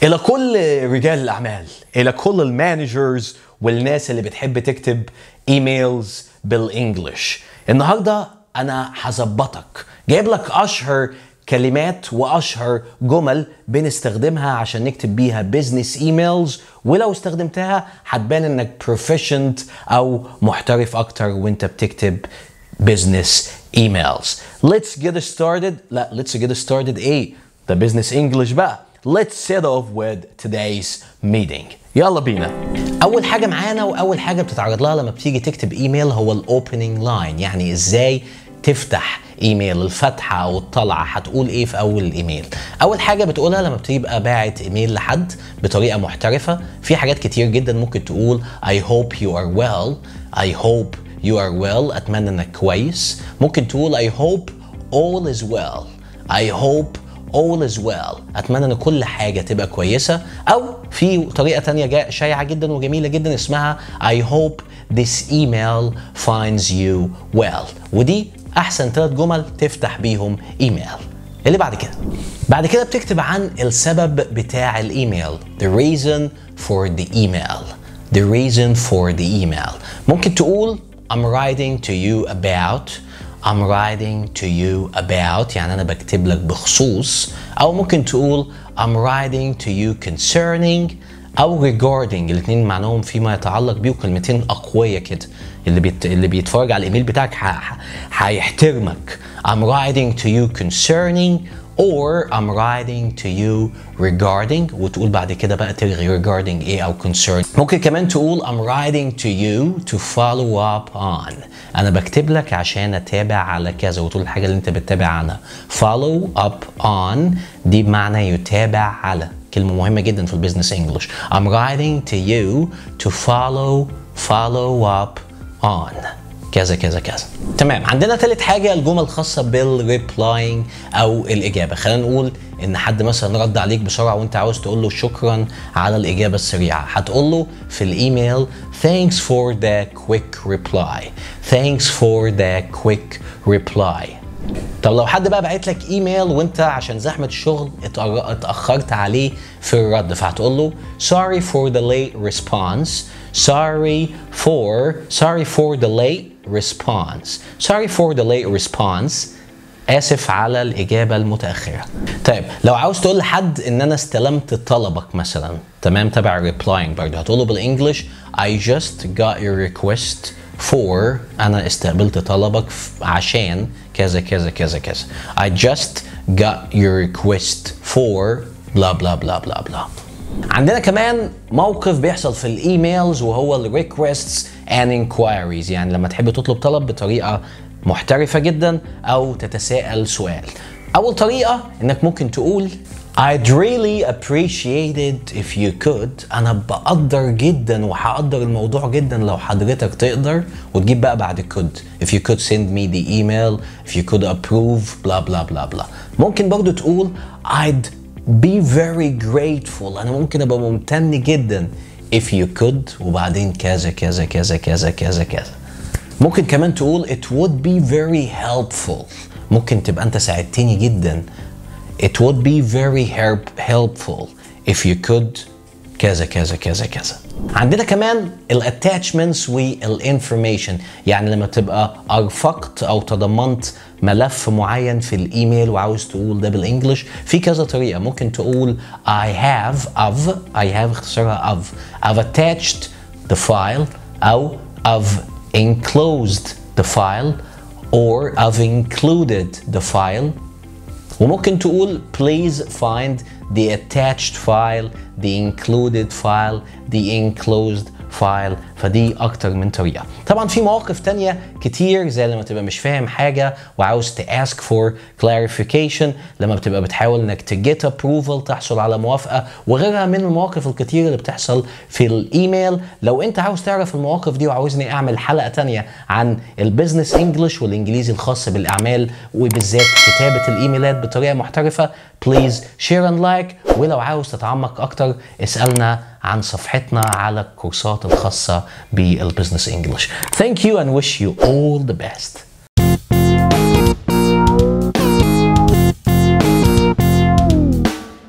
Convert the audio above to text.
إلى كل رجال الأعمال إلى كل المانجرز والناس اللي بتحب تكتب ايميلز بالانجلش النهارده انا هظبطك جايب لك اشهر كلمات واشهر جمل بنستخدمها عشان نكتب بيها بيزنس ايميلز ولو استخدمتها هتبان انك بروفيشنت او محترف اكتر وانت بتكتب business emails. Let's get started. لا let's get started ايه؟ ده business English بقى. Let's set off with today's meeting. يلا بينا. أول حاجة معانا وأول حاجة بتتعرض لها لما بتيجي تكتب ايميل هو الاوبننج لاين يعني ازاي تفتح ايميل الفتحه او الطلعه هتقول ايه في اول الايميل اول حاجه بتقولها لما بتبقى باعت ايميل لحد بطريقه محترفه في حاجات كتير جدا ممكن تقول I hope you are well I hope you are well اتمنى انك كويس ممكن تقول I hope all is well I hope all is well اتمنى ان كل حاجه تبقى كويسه او في طريقه تانية جا- شائعه جدا وجميله جدا اسمها I hope this email finds you well ودي احسن ثلاث جمل تفتح بيهم ايميل اللي بعد كده بعد كده بتكتب عن السبب بتاع الايميل the reason for the email the reason for the email ممكن تقول I'm writing to you about I'm writing to you about يعني أنا بكتب لك بخصوص أو ممكن تقول I'm writing to you concerning أو regarding الاتنين معناهم فيما يتعلق بيه وكلمتين أقوية كده اللي بيت... اللي بيتفرج على الإيميل بتاعك ح... ح... هيحترمك I'm writing to you concerning or I'm writing to you regarding وتقول بعد كده بقى تلغي regarding ايه او concern ممكن كمان تقول I'm writing to you to follow up on انا بكتب لك عشان اتابع على كذا وتقول الحاجه اللي انت بتتابع عنها follow up on دي بمعنى يتابع على كلمه مهمه جدا في البيزنس انجلش I'm writing to you to follow follow up on كذا كذا كذا تمام عندنا تالت حاجة الجمل الخاصة بالريبلاينج أو الإجابة خلينا نقول إن حد مثلا رد عليك بسرعة وأنت عاوز تقول له شكرا على الإجابة السريعة هتقول له في الإيميل thanks for the quick reply thanks for the quick reply طب لو حد بقى بعت لك ايميل وانت عشان زحمه الشغل اتأر- اتاخرت عليه في الرد فهتقول له sorry for the late response sorry for sorry for the late response sorry for the late response اسف على الاجابه المتاخره طيب لو عاوز تقول لحد ان انا استلمت طلبك مثلا تمام تبع replying برضه هتقول له بالانجلش I just got your request for انا استقبلت طلبك ف- عشان كذا كذا كذا كذا I just got your request for blah blah blah blah blah عندنا كمان موقف بيحصل في الايميلز وهو ال requests and inquiries يعني لما تحب تطلب طلب بطريقه محترفه جدا او تتساءل سؤال اول طريقه انك ممكن تقول I'd really appreciate it if you could أنا بقدر جدا وهقدر الموضوع جدا لو حضرتك تقدر وتجيب بقى بعد could if you could send me the email if you could approve blah blah blah blah ممكن برضو تقول I'd be very grateful أنا ممكن أبقى ممتن جدا if you could وبعدين كذا كذا كذا كذا كذا كذا ممكن كمان تقول it would be very helpful ممكن تبقى انت ساعدتني جدا it would be very help helpful if you could كذا كذا كذا كذا عندنا كمان الاتاتشمنتس والانفورميشن يعني لما تبقى ارفقت او تضمنت ملف معين في الايميل وعاوز تقول ده بالانجلش في كذا طريقه ممكن تقول I have of I have اختصارها of I've attached the file او I've enclosed the file or I've included the file وممكن تقول please find the attached file the included file the enclosed file فدي اكتر من طريقه طبعا في مواقف تانية كتير زي لما تبقى مش فاهم حاجه وعاوز ت ask for clarification لما بتبقى بتحاول انك ت get approval تحصل على موافقه وغيرها من المواقف الكتير اللي بتحصل في الايميل لو انت عاوز تعرف المواقف دي وعاوزني اعمل حلقه تانية عن البيزنس انجلش والانجليزي الخاص بالاعمال وبالذات كتابه الايميلات بطريقه محترفه بليز شير اند لايك ولو عاوز تتعمق اكتر اسالنا عن صفحتنا على الكورسات الخاصه بالبزنس انجلش Thank you and wish you all the best